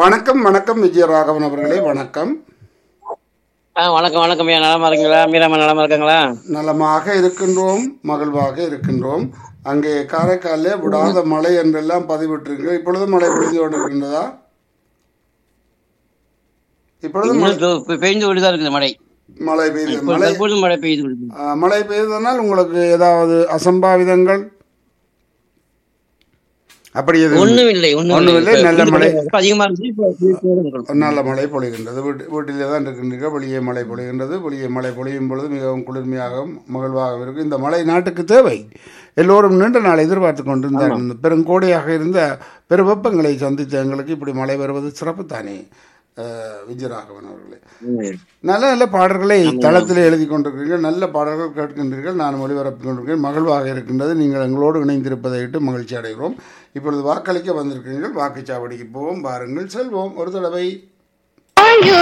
வணக்கம் வணக்கம் விஜயராகவன் அவர்களே வணக்கம் ஆ வணக்கம் வணக்கம் ஐயா நலமா இருக்கீங்களா மீராமா நலமா இருக்காங்களா நலமாக இருக்கின்றோம் மகிழ்வாக இருக்கின்றோம் அங்கே காரைக்காலிலே விடாத மழை என்றெல்லாம் பதிவிட்டிருக்கீங்க இப்பொழுது மழை பொழிந்து கொண்டிருக்கின்றதா இப்பொழுது மழை- இன்னும் பெ- பெ- பெய்ந்து கொண்டுதான் இருக்குது மழை மழை பெய்து இப்போ மழை தற்போது மழை பெய்து கொண்டு ஆ, மழை பெய்ததனால் உங்களுக்கு ஏதாவது அசம்பாவிதங்கள் அப்படி எதுவும் ஒண்ணும் இல்லை ஒண்ணும் ஒண்ணும் இல்லை, இல்லை நல்ல இப்ப மழை. இப்ப அதிகமா இருந்துச்சு இப்போ குளிர்ச்சியோட இருக்கு. நல்ல மழை பொழிகின்றது வீட்டு வீட்டிலே தான் இருக்கின்றீர்கள் வெளியே மழை பொழிகின்றது வெளியே மழை பொழியும் பொழுது மிகவும் குளிர்மையாகவும் மகிழ்வாகவும் இருக்கும் இந்த மழை நாட்டுக்கு தேவை எல்லோரும் நீண்ட நாள் எதிர்பார்த்து கொண்டிருந்தார் இந்த பெருங்கோடையாக இருந்த பெரு வெப்பங்களை சந்தித்த எங்களுக்கு இப்படி மழை வருவது சிறப்பு தானே அஹ், விஜயராகவன் அவர்களே ம். நல்ல நல்ல பாடல்களை தளத்தில் எழுதி கொண்டிருக்கிறீர்கள் நல்ல பாடல்கள் கேட்கின்றீர்கள் நான் ஒளிபரப்பிக் கொண்டிருக்கிறேன் மகிழ்வாக இருக்கின்றது நீங்கள் எங்களோடு இணைந்திருப்பதை இட்டு மகிழ்ச்சி அடைகிறோம் இப்பொழுது வாக்களிக்க வந்திருக்கிறீர்கள் வாக்குச்சாவடிக்கு போவோம் பாருங்கள் செல்வோம் ஒரு தடவை ஐயோ